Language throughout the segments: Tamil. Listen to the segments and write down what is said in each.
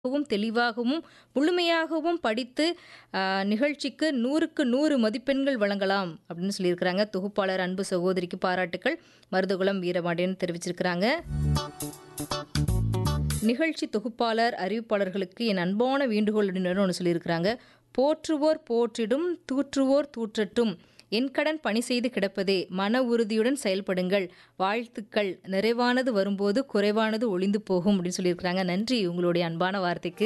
வும் தெளிவாகவும் முழுமையாகவும் படித்து ஆ, நிகழ்ச்சிக்கு நூறுக்கு நூறு மதிப்பெண்கள் வழங்கலாம் அப்படின்னு சொல்லியிருக்கிறாங்க தொகுப்பாளர் அன்பு சகோதரிக்கு பாராட்டுக்கள் மருதகுலம் வீரபாண்டியன் தெரிவிச்சிருக்கிறாங்க நிகழ்ச்சி தொகுப்பாளர் அறிவிப்பாளர்களுக்கு என் அன்பான வேண்டுகோள் அப்படின்னு ஒன்று சொல்லியிருக்கிறாங்க போற்றுவோர் போற்றிடும் தூற்றுவோர் தூற்றட்டும் என் கடன் பணி செய்து கிடப்பதே மன உறுதியுடன் செயல்படுங்கள் வாழ்த்துக்கள் நிறைவானது வரும்போது குறைவானது ஒளிந்து போகும் அப்படின்னு சொல்லியிருக்கிறாங்க நன்றி உங்களுடைய அன்பான வார்த்தைக்கு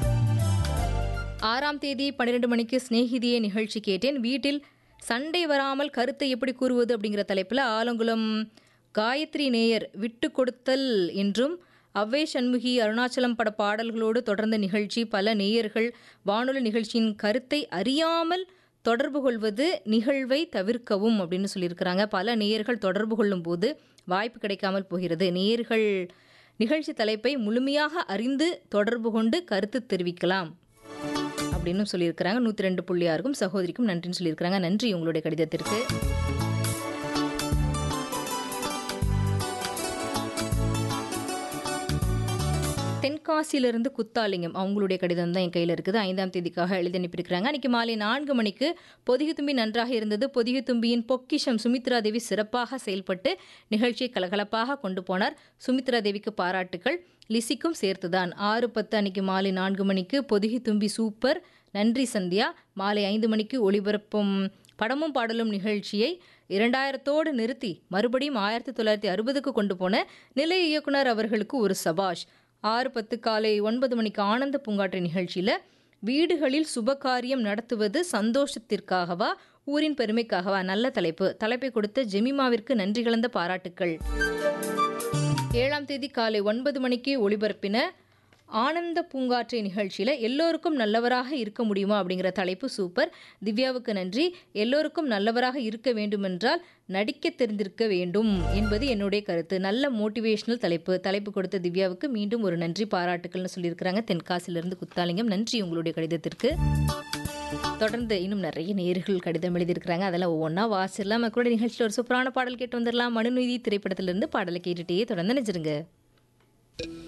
ஆறாம் தேதி பன்னிரெண்டு மணிக்கு சிநேகிதியே நிகழ்ச்சி கேட்டேன் வீட்டில் சண்டை வராமல் கருத்தை எப்படி கூறுவது அப்படிங்கிற தலைப்பில் ஆலங்குளம் காயத்ரி நேயர் விட்டு கொடுத்தல் என்றும் அவ்வை சண்முகி அருணாச்சலம் பட பாடல்களோடு தொடர்ந்த நிகழ்ச்சி பல நேயர்கள் வானொலி நிகழ்ச்சியின் கருத்தை அறியாமல் தொடர்பு கொள்வது நிகழ்வை தவிர்க்கவும் அப்படின்னு சொல்லியிருக்கிறாங்க பல நேயர்கள் தொடர்பு கொள்ளும் போது வாய்ப்பு கிடைக்காமல் போகிறது நேயர்கள் நிகழ்ச்சி தலைப்பை முழுமையாக அறிந்து தொடர்பு கொண்டு கருத்து தெரிவிக்கலாம் அப்படின்னு சொல்லியிருக்கிறாங்க நூற்றி ரெண்டு புள்ளி ஆறுக்கும் சகோதரிக்கும் நன்றின்னு சொல்லியிருக்கிறாங்க நன்றி உங்களுடைய கடிதத்திற்கு தென்காசியிலிருந்து குத்தாலிங்கம் அவங்களுடைய கடிதம் தான் என் கையில் இருக்குது ஐந்தாம் தேதிக்காக எழுதி அனுப்பியிருக்கிறாங்க அன்றைக்கி மாலை நான்கு மணிக்கு பொதிகை தும்பி நன்றாக இருந்தது பொதிகை தும்பியின் பொக்கிஷம் சுமித்ரா தேவி சிறப்பாக செயல்பட்டு நிகழ்ச்சியை கலகலப்பாக கொண்டு போனார் சுமித்ரா தேவிக்கு பாராட்டுக்கள் லிசிக்கும் சேர்த்துதான் ஆறு பத்து அன்னைக்கு மாலை நான்கு மணிக்கு பொதிகை தும்பி சூப்பர் நன்றி சந்தியா மாலை ஐந்து மணிக்கு ஒளிபரப்பும் படமும் பாடலும் நிகழ்ச்சியை இரண்டாயிரத்தோடு நிறுத்தி மறுபடியும் ஆயிரத்தி தொள்ளாயிரத்தி அறுபதுக்கு கொண்டு போன நிலைய இயக்குனர் அவர்களுக்கு ஒரு சபாஷ் ஆறு பத்து காலை ஒன்பது மணிக்கு ஆனந்த பூங்காற்று நிகழ்ச்சியில் வீடுகளில் சுபகாரியம் நடத்துவது சந்தோஷத்திற்காகவா ஊரின் பெருமைக்காகவா நல்ல தலைப்பு தலைப்பை கொடுத்த ஜெமிமாவிற்கு நன்றி கலந்த பாராட்டுக்கள் ஏழாம் தேதி காலை ஒன்பது மணிக்கு ஒளிபரப்பின ஆனந்த பூங்காற்றை நிகழ்ச்சியில் எல்லோருக்கும் நல்லவராக இருக்க முடியுமா அப்படிங்கிற தலைப்பு சூப்பர் திவ்யாவுக்கு நன்றி எல்லோருக்கும் நல்லவராக இருக்க வேண்டுமென்றால் நடிக்க தெரிந்திருக்க வேண்டும் என்பது என்னுடைய கருத்து நல்ல மோட்டிவேஷனல் தலைப்பு தலைப்பு கொடுத்த திவ்யாவுக்கு மீண்டும் ஒரு நன்றி பாராட்டுக்கள்னு சொல்லியிருக்கிறாங்க தென்காசிலிருந்து குத்தாலிங்கம் நன்றி உங்களுடைய கடிதத்திற்கு தொடர்ந்து இன்னும் நிறைய நேர்கள் கடிதம் எழுதியிருக்கிறாங்க அதெல்லாம் ஒவ்வொன்றா வாசிடலாம் மக்களுடைய நிகழ்ச்சியில் ஒரு சூப்பரான பாடல் கேட்டு வந்துடலாம் மனுநீதி திரைப்படத்திலிருந்து பாடலை கேட்டுட்டே தொடர்ந்து நினைச்சிருங்க